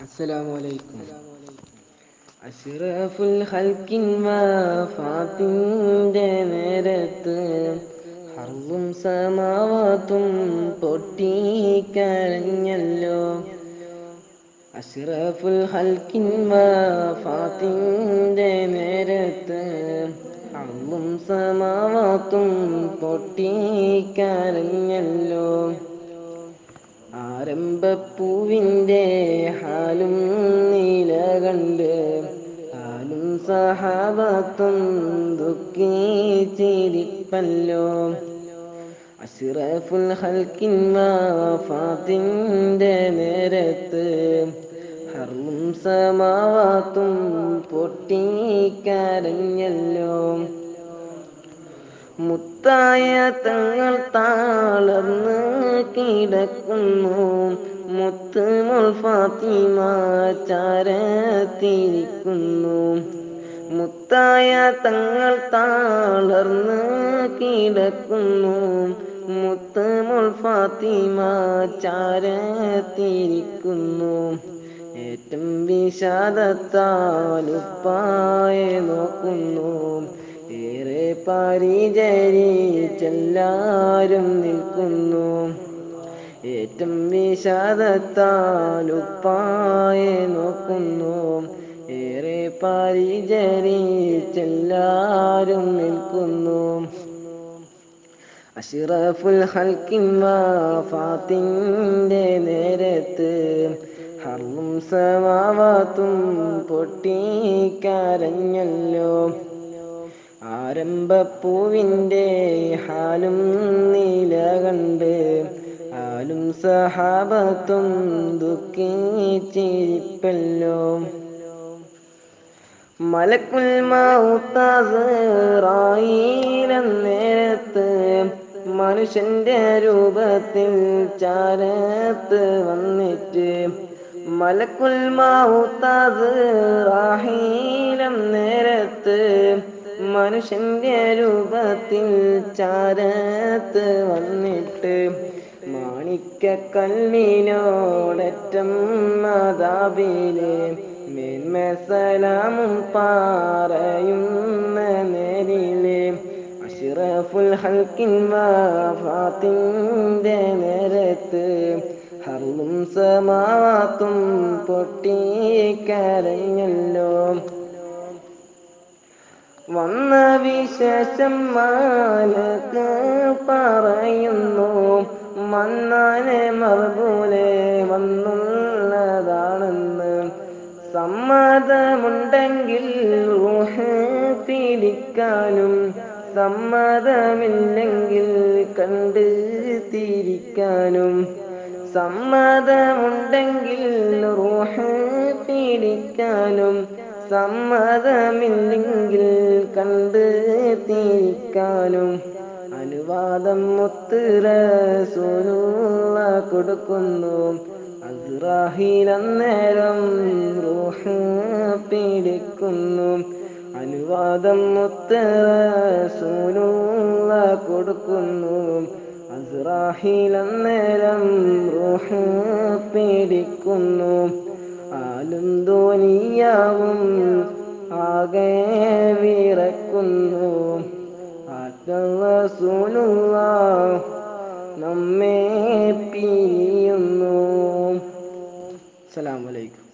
അസ്സലാമു അലൈക്കും അഷ്റഫുൽ ഹൽക്കിൻ വഫാത്തിൻ്റെ നേരത്ത് ഹർവും സമാവാത്തും പൊട്ടിക്കരഞ്ഞല്ലോ അഷ്റഫുൽ ഹൽക്കിൻ വഫാത്തിൻ്റെ നേരത്ത് ഹർവും സമാവാത്തും പൊട്ടിക്കരഞ്ഞല്ലോ ആരംഭപ്പൂവിൻ്റെ ഹാലും നീല കണ്ട് ഹാലും സഹാബത്തും ദുഃഖിച്ചിരിപ്പല്ലോ അഷിറഫുൽ ഹൽക്കിൻ വാഫാത്തിൻ്റെ നേരത്ത് ഹർമും സമാവാത്തും പൊട്ടിക്കരഞ്ഞല്ലോ മുത്തായ തങ്ങൾ താളർന്ന് കിടക്കുന്നു മുത്ത് മുൾ ഫാത്തിമ ചാരത്തിരിക്കുന്നു മുത്തായ തങ്ങൾ താളർന്ന് കിടക്കുന്നു മുത്ത് മുൾ ഫാത്തിമ ചാരത്തിരിക്കുന്നു ഏറ്റം വിഷാദത്താലുപ്പായെ നോക്കുന്നു ഏറെ പരിചരിച്ചെല്ലാരും നിൽക്കുന്നു ഏറ്റം വിഷാദത്താലുപ്പായെ നോക്കുന്നു ഏറെ പരിചരിച്ചെല്ലാരും നിൽക്കുന്നു അഷിറഫുൽ ഹൽക്കിൻ വാഫാത്തിൻ്റെ നേരത്ത് ഹർവും സമാവാത്തും പൊട്ടിക്കരഞ്ഞല്ലോ ആരംഭപ്പൂവിൻ്റെ ഹാലും നീല കണ്ട് ഹാലും സഹാബത്തും ദുഃഖിച്ചിരിപ്പല്ലോ മലക്കുൽ നേരത്ത് മനുഷ്യന്റെ രൂപത്തിൽ ചാരത്ത് വന്നിട്ട് മലക്കുൽ റാഹീലം നേരത്ത് മനുഷ്യന്റെ രൂപത്തിൽ ചാരത്ത് വന്നിട്ട് മാണിക്ക കല്ലിനോടറ്റം മാതാവിലെ മേന്മസലാമും പാറയുന്ന നേരിലെ അഷിറഫുൽ ഹൽക്കിൻ വാഫാത്തിൻ്റെ നേരത്ത് ഹർലും സമാവാത്തും പൊട്ടിക്കരഞ്ഞല്ലോ വന്ന വിശേഷം മാനക്ക് പറയുന്നു മന്നാനെ മറുപോലെ വന്നുള്ളതാണെന്ന് സമ്മതമുണ്ടെങ്കിൽ റൂഹ് പിടിക്കാനും സമ്മതമില്ലെങ്കിൽ കണ്ട് തിരിക്കാനും സമ്മതമുണ്ടെങ്കിൽ റൂഹ് പിടിക്കാനും സമ്മതമില്ലെങ്കിൽ കണ്ട് തിരിക്കാനും അനുവാദം മുത്തുറസൂലുള്ള കൊടുക്കുന്നു അസ്രാഹിലന്നേരം റൂഹ് പിടിക്കുന്നു അനുവാദം മുത്തുറസൂലുള്ള കൊടുക്കുന്നു അസ്രാഹിലന്നേരം റൂഹ് പിടിക്കുന്നു ആലും ധോനിയാവും ആകെ വിറക്കുന്നു ആറ്ററസൂലുള്ള നമ്മെ പിരിയുന്നു അസ്സലാമു അലൈക്കും